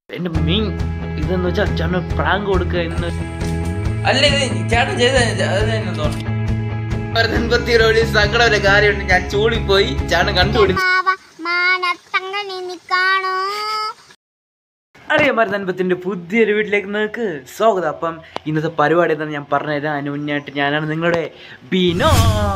എന്റെ മെയിൻ ഇതെന്ന് വെച്ചാൽ ചേട്ടന് പ്രാങ്ക് കൊടുക്കുക എന്ന് അല്ല ഇത് ചേട്ടൻ ചെയ്ത അത് തന്നെ തോന്നുന്നു എൺപത്തിയേഴ് സങ്കടം ഒരു കാര്യമുണ്ട് ഞാൻ ചൂളിപ്പോയി ചേട്ടൻ കണ്ടുപിടിച്ചു മാവ മാനത്തങ്ങനെ നിക്കാണോ അറിയാം മരുന്നൻപത്തിന്റെ പുതിയൊരു വീട്ടിലേക്ക് നിങ്ങൾക്ക് സ്വാഗതം അപ്പം ഇന്നത്തെ പരിപാടി എന്താണെന്ന് ഞാൻ പറഞ്ഞുതരാം അതിന് മുന്നായിട്ട് ഞാനാണ് നിങ്ങളുടെ ബിനോ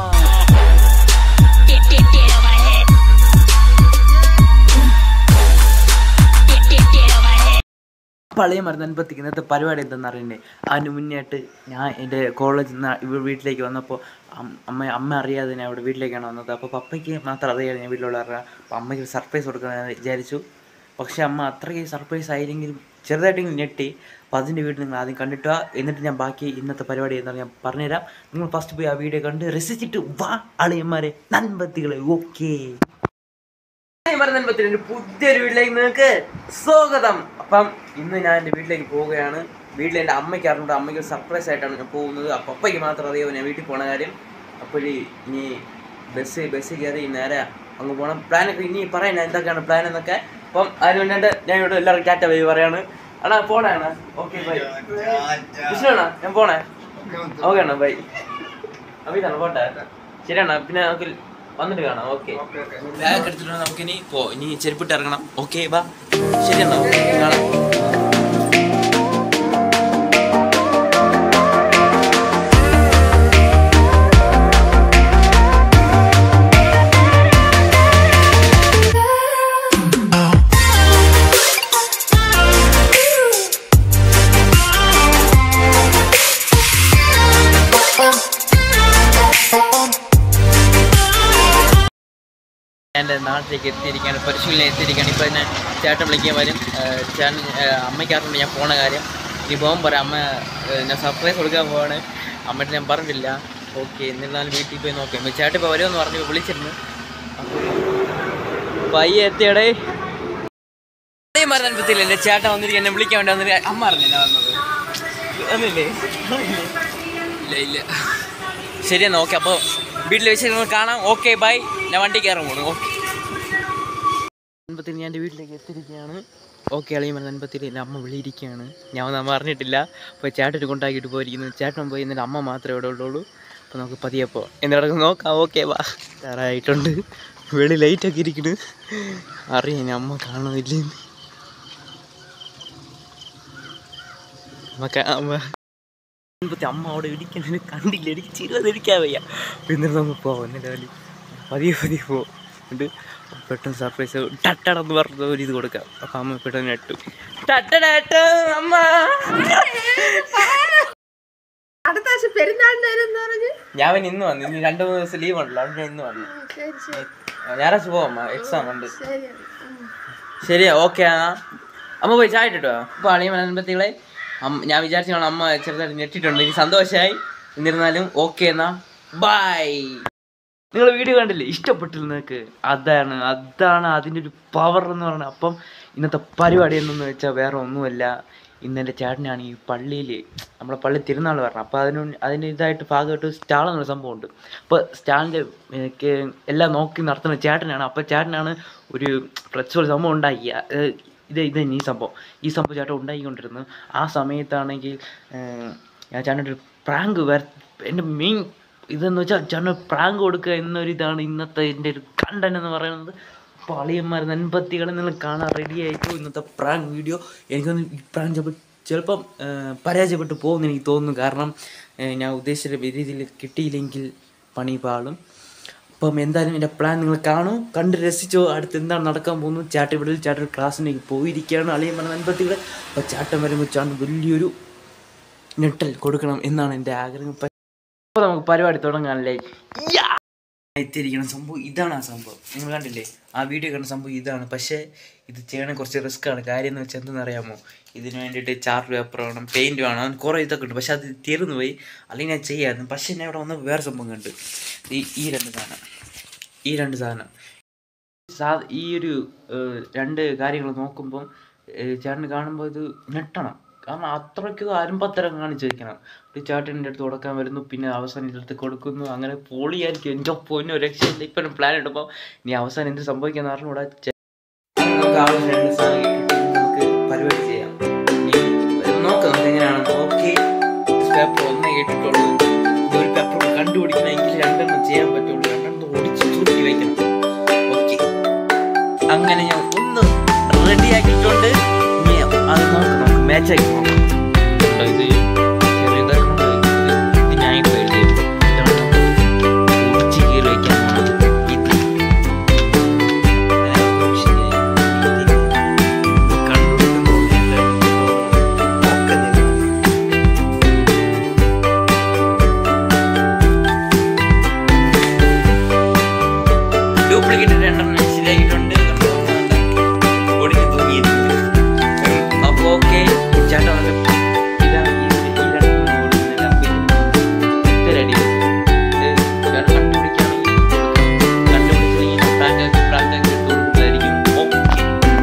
പഴയ മരുന്നൻപത്തിക്ക് ഇന്നത്തെ പരിപാടി എന്താണെന്ന് അറിയണ്ടേ അതിന് മുന്നായിട്ട് ഞാൻ എൻ്റെ കോളേജിൽ നിന്ന് ഇവിടെ വീട്ടിലേക്ക് വന്നപ്പോൾ അമ്മ അമ്മ അറിയാതെ ഞാൻ ഇവിടെ വീട്ടിലേക്കാണ് വന്നത് അപ്പോൾ പപ്പയ്ക്ക് മാത്രം അറിയാതെ ഞാൻ വീട്ടിലുള്ള പറഞ്ഞാൽ അപ്പോൾ അമ്മയ്ക്ക് സർപ്രൈസ് കൊടുക്കണമെന്ന് വിചാരിച്ചു പക്ഷേ അമ്മ അത്രയ്ക്ക് സർപ്രൈസ് ആയില്ലെങ്കിലും ചെറുതായിട്ടെങ്കിലും ഞെട്ടി അപ്പോൾ അതിൻ്റെ വീട്ടിൽ നിങ്ങൾ ആദ്യം കണ്ടിട്ട് വാ എന്നിട്ട് ഞാൻ ബാക്കി ഇന്നത്തെ പരിപാടി എന്താണ് ഞാൻ പറഞ്ഞുതരാം നിങ്ങൾ ഫസ്റ്റ് പോയി ആ വീഡിയോ കണ്ട് രസിച്ചിട്ട് വാ അളിയന്മാരെ നൻപത്തികളെ ഓക്കേ മരുന്നൻപത്തിൻ്റെ പുതിയൊരു വീട്ടിലേക്ക് നിങ്ങൾക്ക് സ്വാഗതം അപ്പം ഇന്ന് ഞാൻ എൻ്റെ വീട്ടിലേക്ക് പോവുകയാണ് വീട്ടിൽ എൻ്റെ അമ്മയ്ക്ക് അറിഞ്ഞിട്ട് അമ്മയ്ക്ക് സർപ്രൈസ് ആയിട്ടാണ് ഞാൻ പോകുന്നത് അപ്പം അപ്പയ്ക്ക് മാത്രം അറിയാമോ ഞാൻ വീട്ടിൽ പോണ കാര്യം അപ്പോൾ ഇനി ബസ് ബസ് കയറി നേരെ അങ്ങ് പോകണം പ്ലാനൊക്കെ ഇനി പറയാൻ എന്തൊക്കെയാണ് പ്ലാൻ എന്നൊക്കെ അപ്പം അതിന് വേണ്ടിയിട്ട് ഞാൻ ഇവിടെ എല്ലാവർക്കും ടാറ്റ ബൈ പറയാണ് അണ്ണാ പോണേ അണ്ണാ ഓക്കെ ബൈ വിഷ്ണുണ്ണാ ഞാൻ പോണേ ഓക്കെ അണ്ണാ ബൈ അപ്പം ഇതാണ് പോട്ടെ ശരിയാണോ പിന്നെ നമുക്ക് വന്നിട്ട് കാണാം ഓക്കെ ബാഗ് എടുത്തിട്ട് നമുക്ക് ഇനി പോ ഇനി ചെരുപ്പിട്ട് ഇറങ്ങണം ഓക്കെ ബാ ശരിയെന്നാ കാണാം എൻ്റെ നാട്ടിലേക്ക് എത്തിയിരിക്കുകയാണ് പരിശീലനം എത്തിയിരിക്കുകയാണ് ഇപ്പോൾ തന്നെ ചേട്ടൻ വിളിക്കാൻ വരും ഏഹ് ചേട്ടൻ ഏഹ് അമ്മയ്ക്ക് അറിഞ്ഞു ഞാൻ പോണ കാര്യം ഇനി പോകാൻ പറയാം അമ്മ ഏഹ് ഞാൻ സർപ്രൈസ് കൊടുക്കാൻ പോവാണ് അമ്മയുടെ ഞാൻ പറഞ്ഞില്ല ഓക്കെ എന്നിരുന്നാലും വീട്ടിൽ പോയി നോക്കാം ചേട്ടൻ ഇപ്പോൾ വരുമെന്ന് പറഞ്ഞു വിളിച്ചിരുന്നു പയ്യെ എത്തിയടേ മരണത്തില്ല എൻ്റെ ചേട്ടൻ വന്നിരിക്കും എന്നെ വിളിക്കാൻ വേണ്ടി വന്നിട്ട് അമ്മ അറിഞ്ഞില്ല വന്നത് ഒന്നില്ലേ ഇല്ല ഇല്ല ശരിയെന്നാ ഓക്കെ അപ്പോൾ വീട്ടിൽ വെച്ച് നിങ്ങൾ കാണാം ഓക്കെ ബൈ ഞാൻ വണ്ടി കയറാൻ പോണു ഓക്കെ അൻപത്തിൽ ഞാൻ എൻ്റെ വീട്ടിലേക്ക് എത്തിയിരിക്കുകയാണ് ഓക്കെ അളിയും അൻപത്തിൽ എൻ്റെ അമ്മ വിളിയിരിക്കുകയാണ് ഞാൻ ഒന്നും പറഞ്ഞിട്ടില്ല അപ്പോൾ ചേട്ടൻ കൊണ്ടാക്കിയിട്ട് പോയിരിക്കുന്നു ചേട്ടൻ പോയി എന്നിട്ട് അമ്മ മാത്രമേ ഇവിടെ ഉള്ളൂ അപ്പോൾ നമുക്ക് പതിയപ്പോൾ എന്നിടക്ക് നോക്കാം ഓക്കെ വാ തയ്യാറായിട്ടുണ്ട് വെളി ലൈറ്റൊക്കെ ഇരിക്കുന്നു അറിയാം ഇനി അമ്മ കാണുന്നില്ലെന്ന് നമുക്ക് അമ്മ ഇപ്പത്തെ അമ്മ അവിടെ ഇടിക്കുന്നത് കണ്ടില്ല എനിക്ക് ചിരുവതിരിക്കാൻ വയ്യ പിന്നെ നമുക്ക് പോവാം എന്നിട്ട് വലിയ പതിയെ പതിയെ പോവും എന്നിട്ട് പെട്ടെന്ന് സർപ്രൈസ് ടട്ടടെന്ന് പറഞ്ഞ ഒരു ഇത് കൊടുക്കാം അപ്പം അമ്മ പെട്ടെന്ന് നെട്ടു ടട്ടടേട്ട അമ്മ അടുത്ത ആഴ്ച പെരുന്നാളിന് വരും പറഞ്ഞ് ഞാൻ പിന്നെ ഇന്ന് വന്നു ഇനി രണ്ട് മൂന്ന് ദിവസം ലീവ് ഉണ്ടല്ലോ അതുകൊണ്ട് ഞാൻ ഇന്ന് വന്നു ശരി ശരി ഞായറാഴ്ച പോവാം എക്സാം ഉണ്ട് ശരി ശരിയാ ഓക്കെ ആ അമ്മ പോയി ചായ ഇട്ടോ ഇപ്പോൾ അളിയ മലമ്പത്തികളെ അമ്മ ഞാൻ വിചാരിച്ചു കാണാം അമ്മ ചെറുതായിട്ട് ഞെട്ടിട്ടുണ്ട് എനിക്ക് സന്തോഷമായി എന്നിരുന്നാലും ഓക്കെ എന്നാ ബൈ നിങ്ങൾ വീഡിയോ കണ്ടില്ലേ ഇഷ്ടപ്പെട്ടില്ല നിങ്ങൾക്ക് അതാണ് അതാണ് അതിൻ്റെ ഒരു പവർ എന്ന് പറയുന്നത് അപ്പം ഇന്നത്തെ പരിപാടി എന്തെന്ന് വെച്ചാൽ വേറെ ഒന്നുമല്ല ഇന്ന് എൻ്റെ ചേട്ടനാണ് ഈ പള്ളിയിൽ നമ്മളെ പള്ളി തിരുനാൾ വരണം അപ്പോൾ അതിന് അതിന് ഇതായിട്ട് ഭാഗമായിട്ട് സ്റ്റാൾ എന്നൊരു സംഭവമുണ്ട് അപ്പോൾ സ്റ്റാളിൻ്റെ എല്ലാം നോക്കി നടത്തുന്ന ചേട്ടനാണ് അപ്പോൾ ചേട്ടനാണ് ഒരു ഫ്ലെക്സിബിൾ സംഭവം ഉണ്ടാക്കിയ ഏഹ് ഇത് ഇത് തന്നെ ഈ സംഭവം ഈ സംഭവം ചേട്ടൻ ഉണ്ടാക്കിക്കൊണ്ടിരുന്നു ആ സമയത്താണെങ്കിൽ ഏഹ് ഞാൻ ചേട്ടനൊരു പ്രാങ്ക് വര എൻ്റെ മെയിൻ ഇതെന്ന് വെച്ചാൽ ചേട്ടന് പ്രാങ്ക് കൊടുക്കുക എന്നൊരിതാണ് ഇന്നത്തെ എൻ്റെ ഒരു കണ്ടന്റ് എന്ന് പറയുന്നത് അപ്പോൾ അളിയന്മാർ നൻപത്തികൾ നിങ്ങൾ കാണാൻ റെഡി ആയിട്ടോ ഇന്നത്തെ പ്രാങ്ക് വീഡിയോ എനിക്കൊന്ന് ഈ പ്രാങ്ക് ചിലപ്പോൾ ചിലപ്പം ഏഹ് പരാജയപ്പെട്ടു പോകുമെന്ന് എനിക്ക് തോന്നുന്നു കാരണം ഏഹ് ഞാൻ ഉദ്ദേശിച്ച രീതിയിൽ കിട്ടിയില്ലെങ്കിൽ പണി പാളും അപ്പം എന്തായാലും എൻ്റെ പ്ലാൻ നിങ്ങൾ കാണൂ കണ്ട് രസിച്ചോ അടുത്ത് എന്താണ് നടക്കാൻ പോകുന്നു ചാട്ട ഇവിടെ ചാട്ട ക്ലാസ്സിലേക്ക് പോയിരിക്കുകയാണ് അളിയൻ പറഞ്ഞ നൻപത്തികൾ അപ്പോൾ ചാട്ടം വരുമ്പോൾ ചാട്ടം വലിയൊരു ഞെട്ടൽ കൊടുക്കണം എന്നാണ് എൻ്റെ ആഗ്രഹം അപ്പോൾ നമുക്ക് പരിപാടി തുടങ്ങാനല്ലേ എത്തിയിരിക്കുന്ന സംഭവം ഇതാണ് ആ സംഭവം നിങ്ങൾ കണ്ടില്ലേ ആ വീഡിയോ കണ്ട സംഭവം ഇതാണ് പക്ഷേ ഇത് ചെയ്യണ കുറച്ച് റിസ്ക് ആണ് കാര്യം എന്ന് വെച്ചാൽ എന്തെന്ന് അറിയാമോ ഇതിന് വേണ്ടിയിട്ട് ചാർട്ട് പേപ്പർ വേണം പെയിൻറ് വേണം അങ്ങനെ കുറേ ഇതൊക്കെ ഉണ്ട് പക്ഷെ അത് തീർന്നു പോയി അല്ലെങ്കിൽ ഞാൻ ചെയ്യാമായിരുന്നു പക്ഷേ ഞാൻ ഇവിടെ വന്ന് വേറെ സംഭവം കണ്ട് ഈ ഈ രണ്ട് സാധനം ഈ രണ്ട് സാധനം സാ ഈ ഒരു ഏഹ്, രണ്ട് കാര്യങ്ങൾ നോക്കുമ്പം ഏഹ്, ചേട്ടന് കാണുമ്പോൾ ഇത് ഞെട്ടണം കാരണം അത്രയ്ക്ക് അരുമ്പത്തരം കാണിച്ച് വെക്കണം ഒരു ചേട്ടൻ എൻ്റെ അടുത്ത് കൊടുക്കാൻ വരുന്നു പിന്നെ അവസാനം എൻ്റെ അടുത്ത് കൊടുക്കുന്നു അങ്ങനെ പൊളിയായിരിക്കും എൻ്റെ പൊന്നും രക്ഷയില്ല ഇപ്പം പ്ലാൻ ഇടുമ്പോൾ ഇനി അവസാനം എന്ത് സംഭവിക്കാന്ന് അറിഞ്ഞൂടാ ചെ- നമുക്ക് ആവശ്യം രണ്ട് സാധനം കിട്ടി നമുക്ക് പരിപാടി മാച്ചാക്കി നോക്കാം കണ്ടോ, ഇത് ചെറിയതൊക്കെ ഉണ്ട്. ഇത് ഇത് ഞാൻ ഇപ്പോൾ എഴുതിയത് ഇതാണ് ഒടിച്ച് കീറി വയ്ക്കാൻ പോണത് ഇത് ഡ്യൂപ്ലിക്കേറ്റ് രണ്ടെണ്ണം ശരിയാക്കിയിട്ടുണ്ട് ഒടിഞ്ഞ് തൂങ്ങിയിട്ടുണ്ട് അപ്പോൾ ഓക്കെ ചേട്ടൻ വന്നിട്ട് ഇതാണ് ഈ ഈ രണ്ട് ഓടുന്നില്ല ഒറ്റരടി ഇത് ചേട്ടൻ കണ്ടുപിടിക്കുകയാണെങ്കിൽ കണ്ടുപിടിച്ചില്ലെങ്കിൽ പ്രാങ്ക് ആക്കി പ്രാങ്ക് ആക്കി എടുത്ത് കൊടുക്കുന്നതായിരിക്കും ഓക്കെ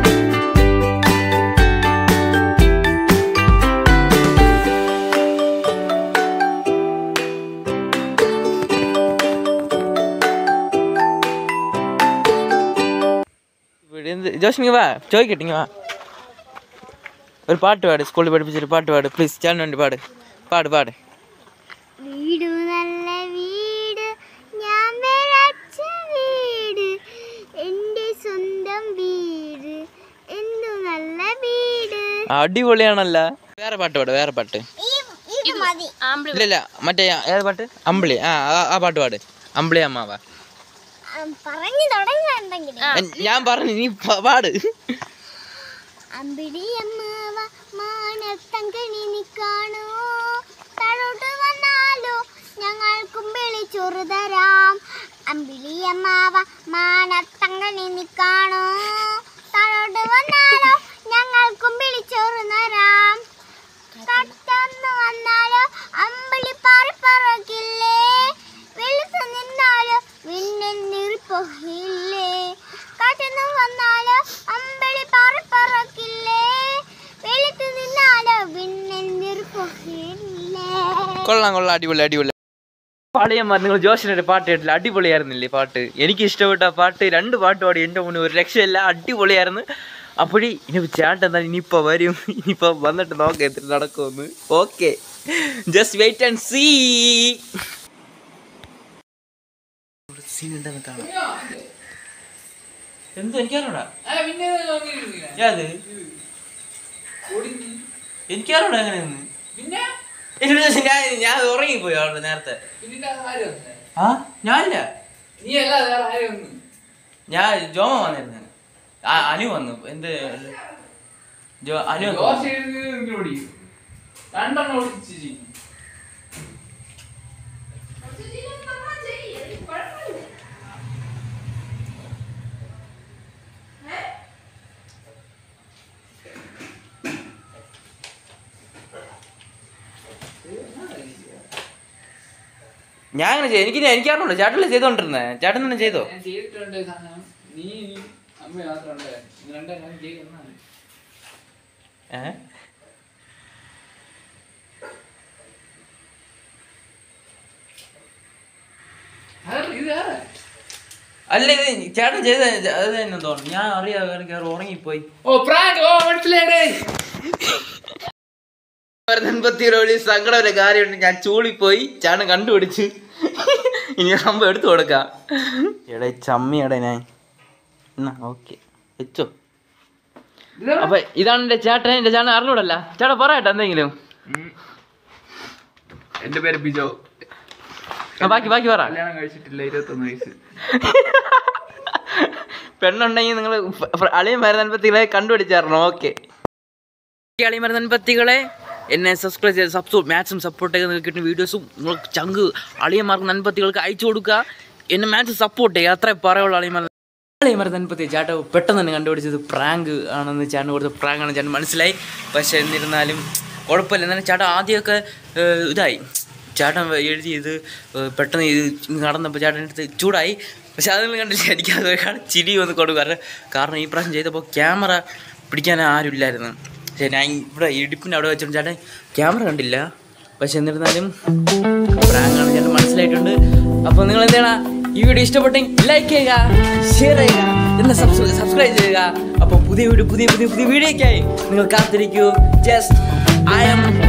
ഇവിടെ എന്ത് ജോഷിങ്ങ വാ ചോദിക്കട്ടിങ്ങ വാ ഒരു പാട്ട് പാട് സ്കൂളിൽ പഠിപ്പിച്ചൊരു പാട്ട് പാട് പ്ലീസ് ചേട്ടൻ വേണ്ടി പാട് പാട് പാട് വീട് നല്ല വീട് ഞാൻ വിളച്ച വീട് എൻ്റെ സ്വന്തം വീട് എന്തു നല്ല വീട് അടിപൊളിയാണല്ല വേറെ പാട്ട് പാട് വേറെ പാട്ട് ഇത് മതി ഇല്ല ഇല്ല മറ്റേ ഏത് പാട്ട് അമ്പിളി ആ ആ- ആ പാട്ട് പാട് അമ്പിളി അമ്മാവ പറഞ്ഞു തുടങ്ങണ്ടെങ്കിൽ ഞാൻ പറഞ്ഞു നീ പ- പാട് അമ്പിടി അമ്മാവ മാനത്തങ്കണി നീ കാണൂ താഴോട്ട് വന്നാലോ ഞങ്ങൾക്കും വിളിച്ചോറ് തരാം അമ്പിളി അമ്മാവ മാനത്തങ്കണി നീ കാണൂ താഴോട്ട് വന്നാലോ ഞങ്ങൾക്കും വിളിച്ചോറ് തരാം കട്ടന്ന് വന്നാലോ അമ്പിളി പാറി പറക്കില്ലേ വെളുത്ത് നിന്നാലോ വിണ്ണിൽ നിറിപ്പോയില്ലേ കാറ്റെന്ന് വന്നാലോ അമ്പിളി പാറി പറക്കില്ലേ വെളുത്ത് നിന്നാലോ വിണ്ണിൽ നിറിപ്പോയില്ലേ കൊള്ളാം കൊള്ളാം അടിപൊളി അടിപൊളി പാളിയന്മാർ നിങ്ങൾ ജോഷിനൊരു പാട്ട് കേട്ടില്ല അടിപൊളിയായിരുന്നില്ലേ പാട്ട് എനിക്ക് ഇഷ്ടപ്പെട്ട ആ പാട്ട് രണ്ട് പാട്ട് പാടി എൻ്റെ മുന്നിൽ ഒരു രക്ഷയില്ല അടിപൊളിയായിരുന്നു അപ്പോഴേ ഇനി ചേട്ടൻ എന്താ ഇനിയിപ്പോൾ വരും ഇനിയിപ്പോൾ വന്നിട്ട് നോക്കാം എത്ര നടക്കുമെന്ന് okay just wait and see scene ഉണ്ടെന്ന് കാണാം എന്തോ എനിക്കറിയണ ഏത് എനിക്കറിയണ എങ്ങനെയെന്ന് പിന്നെ എന്നോട് ചോദിച്ചു, ഞാൻ ഞാൻ ഉറങ്ങിപ്പോയി അവിടെ നേരത്തെ ഇതിന്റെ ആരും വന്നേ? ആ ഞാനില്ല നീ അല്ലാതെ വേറെ ആരും വന്നു ഞാൻ ജോമ വന്നിരുന്നു ആ, അനു വന്നു എന്ത് ജോ അനു വന്നു. ദോശ എഴുതി നിങ്ങൾ ഓടിക്കും രണ്ടെണ്ണം ഓടിച്ചു ചെയ്യും ഞാൻ അങ്ങനെ ചെയ്തു എനിക്ക് എനിക്കറിഞ്ഞല്ലോ ചേട്ടല്ലേ ചെയ്തോണ്ടിരുന്നേ ചേട്ടൻ തന്നെ ചെയ്തോ ഞാൻ ചെയ്തിട്ടുണ്ട് ഈ സാധനം നീ അമ്മ മാത്രം ഉണ്ടായിരുന്നു രണ്ടാം ഞാൻ ചെയ്യുന്നതാണ് ഏ അതല്ല, ഇത് വേറെ അല്ല ഇത് ചേട്ടൻ ചെയ്ത അത് തന്നെ തോന്നുന്നു ഞാൻ അറിയാതെ കയറി ഉറങ്ങിപ്പോയി ഓ പ്രാങ്ക് ഓ മനസ്സിലായേ എൺപത്തിയേഴ് സങ്കടം ഒരു കാര്യമുണ്ട് ഞാൻ ചൂളിപ്പോയി ചേട്ടൻ കണ്ടുപിടിച്ച് ഇനി സംഭവം എടുത്തു കൊടുക്കാം എടേ ചമ്മിയടേ ഞാൻ എന്നാ ഓക്കെ വെച്ചോ അപ്പൊ ഇതാണ് എന്റെ ചേട്ടൻ എന്റെ ചേട്ടൻ അറിഞ്ഞൂടല്ല ചേട്ടാ പറയട്ടെ എന്തെങ്കിലും എന്റെ പേര് ബിജോ ആ, ബാക്കി ബാക്കി പറ കല്യാണം കഴിച്ചിട്ടില്ല ഇരുപത്തൊന്ന് വയസ്സ് പെണ്ണുണ്ടെങ്കിൽ നിങ്ങൾ അളിയൻ മരുന്നൻപത്തികളെ കണ്ടുപിടിച്ചായിരുന്നു ഓക്കെ അളിയൻ മരുന്നൻപത്തികളെ എന്നെ സബ്സ്ക്രൈബ് ചെയ്ത് സബ്സു മാത്സും സപ്പോർട്ട് ചെയ്ത് നിങ്ങൾക്ക് കിട്ടുന്ന വീഡിയോസും നിങ്ങൾ ചങ്ക് അളിയന്മാർക്ക് നൻപത്തികൾക്ക് അയച്ചു കൊടുക്കുക എന്നെ മാത്സ് സപ്പോർട്ട് ചെയ്യുക അത്രേ പറയുള്ളൂ അളിയന്മാർ അളിയന്മാർ നൻപത്തി ചേട്ടൻ പെട്ടെന്ന് തന്നെ കണ്ടുപിടിച്ചത് പ്രാങ്ക് ആണെന്ന് ചേട്ടൻ കൊടുത്ത പ്രാങ്ക് ആണെന്ന് ചേട്ടൻ മനസ്സിലായി പക്ഷെ എന്നിരുന്നാലും കുഴപ്പമില്ല എന്നാലും ചേട്ടൻ ആദ്യമൊക്കെ ഏഹ്, ഇതായി ചേട്ടൻ എഴുതി ഇത് ഏഹ്, പെട്ടെന്ന് ഇത് നടന്നപ്പോൾ ചേട്ടൻ എടുത്ത് ചൂടായി പക്ഷെ അതൊന്നും കണ്ടില്ല എനിക്ക് അത് കാണാൻ ചിരി വന്ന് കൊടുക്കും കാരണം കാരണം ഈ പ്രാവശ്യം ചെയ്തപ്പോൾ ക്യാമറ പിടിക്കാൻ ആരും ഇല്ലായിരുന്നു പക്ഷേ ഞാൻ ഇവിടെ ഇടുപ്പിൻ്റെ അവിടെ വെച്ചിട്ട് ചേട്ടൻ ക്യാമറ കണ്ടില്ല പക്ഷെ എന്നിരുന്നാലും പ്രാങ്കാണ് ചേട്ടൻ മനസ്സിലായിട്ടുണ്ട് അപ്പോൾ നിങ്ങൾ എന്താണ് ഈ വീഡിയോ ഇഷ്ടപ്പെട്ടെങ്കിൽ ലൈക്ക് ചെയ്യുക ഷെയർ ചെയ്യുക എന്ന് സബ്സ്ക്രൈബ് ചെയ്യുക അപ്പോൾ പുതിയ വീഡിയോ പുതിയ പുതിയ പുതിയ വീഡിയോയ്ക്കായി നിങ്ങൾ കാത്തിരിക്കൂ ജസ്റ്റ് ഐ എം